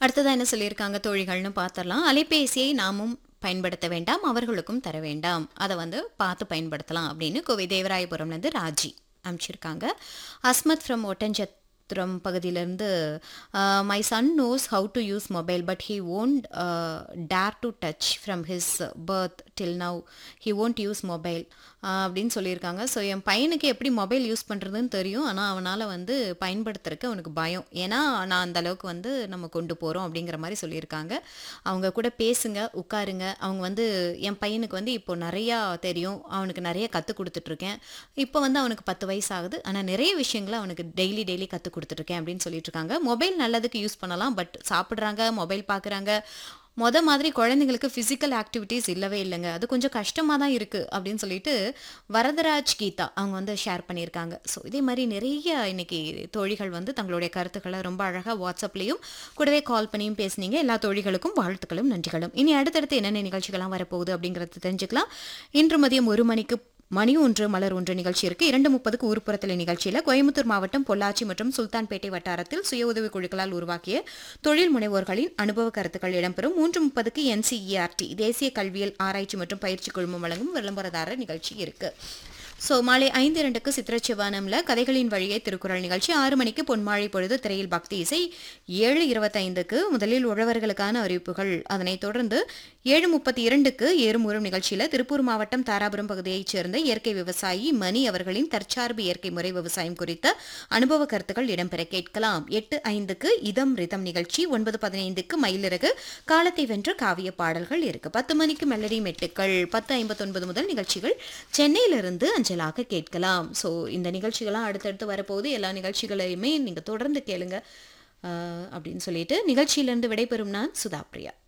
அடுத்ததாக என்ன சொல்லியிருக்காங்க தோழிகள்னு பார்த்துடலாம் அலைபேசியை நாமும் பயன்படுத்த வேண்டாம் அவர்களுக்கும் தர வேண்டாம் அதை வந்து பார்த்து பயன்படுத்தலாம் அப்படின்னு கோவை தேவராயபுரம்லேருந்து ராஜி அனுப்பிச்சிருக்காங்க அஸ்மத் ஃப்ரம் ஒட்டஞ்சத்திரம் பகுதியிலேருந்து my son knows how to use mobile but he won't dare to touch from his birth till now he won't use mobile அப்படின்னு சொல்லியிருக்காங்க ஸோ என் பையனுக்கு எப்படி மொபைல் யூஸ் பண்ணுறதுன்னு தெரியும் ஆனால் அவனால் வந்து பயன்படுத்துறதுக்கு அவனுக்கு பயம் ஏன்னா நான் அந்த அளவுக்கு வந்து நம்ம கொண்டு போகிறோம் அப்படிங்கிற மாதிரி சொல்லியிருக்காங்க அவங்க கூட பேசுங்க உட்காருங்க அவங்க வந்து என் பையனுக்கு வந்து இப்போ நிறையா தெரியும் அவனுக்கு நிறைய கற்றுக் கொடுத்துட்ருக்கேன் இப்போ வந்து அவனுக்கு பத்து வயசு ஆகுது ஆனால் நிறைய விஷயங்களை அவனுக்கு டெய்லி டெய்லி கற்றுக் கொடுத்துட்ருக்கேன் அப்படின்னு சொல்லிட்டு இருக்காங்க மொபைல் நல்லதுக்கு யூஸ் பண்ணலாம் பட் சாப்பிட்றாங்க மொபைல் பார்க்குறாங்க மொத மாதிரி குழந்தைங்களுக்கு ஃபிசிக்கல் ஆக்டிவிட்டீஸ் இல்லவே இல்லைங்க அது கொஞ்சம் கஷ்டமாக தான் இருக்குது அப்படின்னு சொல்லிட்டு வரதராஜ் கீதா அவங்க வந்து ஷேர் பண்ணியிருக்காங்க ஸோ இதே மாதிரி நிறைய இன்னைக்கு தோழிகள் வந்து தங்களுடைய கருத்துக்களை ரொம்ப அழகாக வாட்ஸ்அப்லேயும் கூடவே கால் பண்ணியும் பேசுனீங்க எல்லா தோழிகளுக்கும் வாழ்த்துக்களும் நன்றிகளும் இனி அடுத்தடுத்து என்னென்ன நிகழ்ச்சிகள்லாம் வரப்போகுது அப்படிங்கிறத தெரிஞ்சுக்கலாம் இன்று மதியம் ஒரு மணிக்கு மணி ஒன்று மலர் ஒன்று நிகழ்ச்சி இருக்கு இரண்டு முப்பதுக்கு ஊர்ப்புறத்தில் நிகழ்ச்சியில் கோயம்புத்தூர் மாவட்டம் பொள்ளாச்சி மற்றும் சுல்தான்பேட்டை வட்டாரத்தில் சுய உதவி குழுக்களால் உருவாக்கிய தொழில் முனைவோர்களின் அனுபவ கருத்துக்கள் இடம்பெறும் மூன்று முப்பதுக்கு என்சிஇஆர்டி தேசிய கல்வியல் ஆராய்ச்சி மற்றும் பயிற்சி குழுமம் வழங்கும் விளம்பரதாரர் நிகழ்ச்சி இருக்கு ஸோ மாலை ஐந்து இரண்டுக்கு சித்திரச்சிவானம்ல கதைகளின் வழியே திருக்குறள் நிகழ்ச்சி ஆறு மணிக்கு பொன்மாழை பொழுது திரையில் பக்தி இசை ஏழு இருபத்தைந்துக்கு முதலில் உழவர்களுக்கான அறிவிப்புகள் அதனைத் தொடர்ந்து ஏழு முப்பத்தி இரண்டுக்கு ஏறுமுறும் நிகழ்ச்சியில் திருப்பூர் மாவட்டம் தாராபுரம் பகுதியைச் சேர்ந்த இயற்கை விவசாயி மணி அவர்களின் தற்சார்பு இயற்கை முறை விவசாயம் குறித்த அனுபவ கருத்துக்கள் இடம்பெற கேட்கலாம் எட்டு ஐந்துக்கு இதம் ரிதம் நிகழ்ச்சி ஒன்பது பதினைந்துக்கு மயிலிறகு காலத்தை வென்ற காவிய பாடல்கள் இருக்கு பத்து மணிக்கு மெல்லடி மெட்டுக்கள் பத்து ஐம்பத்தொன்பது முதல் நிகழ்ச்சிகள் சென்னையிலிருந்து அஞ்சலாக கேட்கலாம் ஸோ இந்த நிகழ்ச்சிகள்லாம் அடுத்தடுத்து வரப்போகுது எல்லா நிகழ்ச்சிகளையுமே நீங்கள் தொடர்ந்து கேளுங்க அஹ், அப்படின்னு சொல்லிட்டு நிகழ்ச்சியிலிருந்து விடைபெறும் நான் சுதா பிரியா